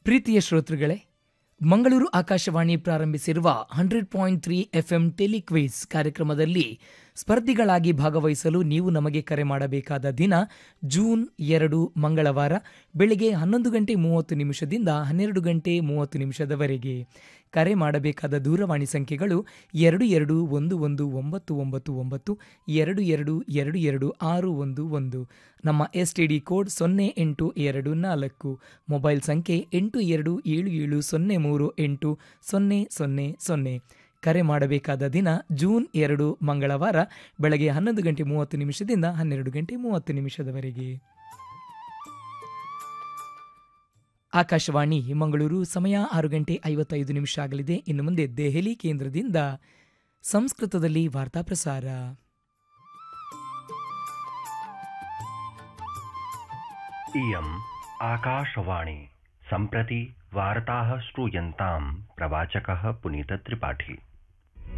ಪ್ರೀತಿಯ ಶ್ರೋತೃಗಳೇ ಮಂಗಳೂರು ಆಕಾಶವಾಣಿ ಪ್ರಾರಂಭಿಸಿರುವ hundred point three FM telequiz ಕಾರ್ಯಕ್ರಮದಲ್ಲಿ ಸ್ಪರ್ಧಿಗಳಾಗಿ ಭಾಗವಹಿಸಲು ನೀವು ನಮಗೆ ಕರೆ ಮಾಡಬೇಕಾದ ದಿನ ಜೂನ್ ಎರಡು ಮಂಗಳವಾರ ಬೆಳಿಗ್ಗೆ ಹನ್ನೊಂದು ಗಂಟೆ ಮೂವತ್ತು ನಿಮಿಷದಿಂದ ಹನ್ನೆರಡು ಗಂಟೆ ಮೂವತ್ತು ನಿಮಿಷದವರೆಗೆ ಕರೆ ಮಾಡಬೇಕಾದ ದೂರವಾಣಿ ಸಂಖ್ಯೆಗಳು ಎರಡು ಎರಡು ಒಂದು ಒಂದು ಒಂಬತ್ತು ಒಂಬತ್ತು ಒಂಬತ್ತು ಎರಡು ಎರಡು ಎರಡು ಎರಡು ಆರು ಒಂದು ಒಂದು ನಮ್ಮ ಎಸ್ ಟಿ ಡಿ ಕೋಡ್ ಸೊನ್ನೆ ಎಂಟು ಎರಡು ನಾಲ್ಕು ಮೊಬೈಲ್ ಸಂಖ್ಯೆ ಎಂಟು ಎರಡು ಏಳು ಏಳು ಸೊನ್ನೆ ಮೂರು ಎಂಟು ಸೊನ್ನೆ ಸೊನ್ನೆ ಸೊನ್ನೆ ಕರೆ ಮಾಡಬೇಕಾದ ದಿನ ಜೂನ್ ಎರಡು ಮಂಗಳವಾರ ಬೆಳಗ್ಗೆ ಹನ್ನೊಂದು ಗಂಟೆ ಮೂವತ್ತು ನಿಮಿಷದಿಂದ ಹನ್ನೆರಡು ಗಂಟೆ ಮೂವತ್ತು ನಿಮಿಷದವರೆಗೆ ಆಕಾಶವಾಣಿ ಮಂಗಳೂರು ಸಮಯ ಆರು ಗಂಟೆ ಐವತ್ತೈದು ನಿಮಿಷ ಆಗಲಿದೆ ಇನ್ನು ಮುಂದೆ ದೆಹಲಿ ಕೇಂದ್ರದಿಂದ ಸಂಸ್ಕೃತದಲ್ಲಿ ವಾರ್ತಾ ಪ್ರಸಾರ इयम् आकाशवाणी सम्प्रति वार्ताः श्रूयन्ताम् प्रवाचकः पुनीतत्रिपाठी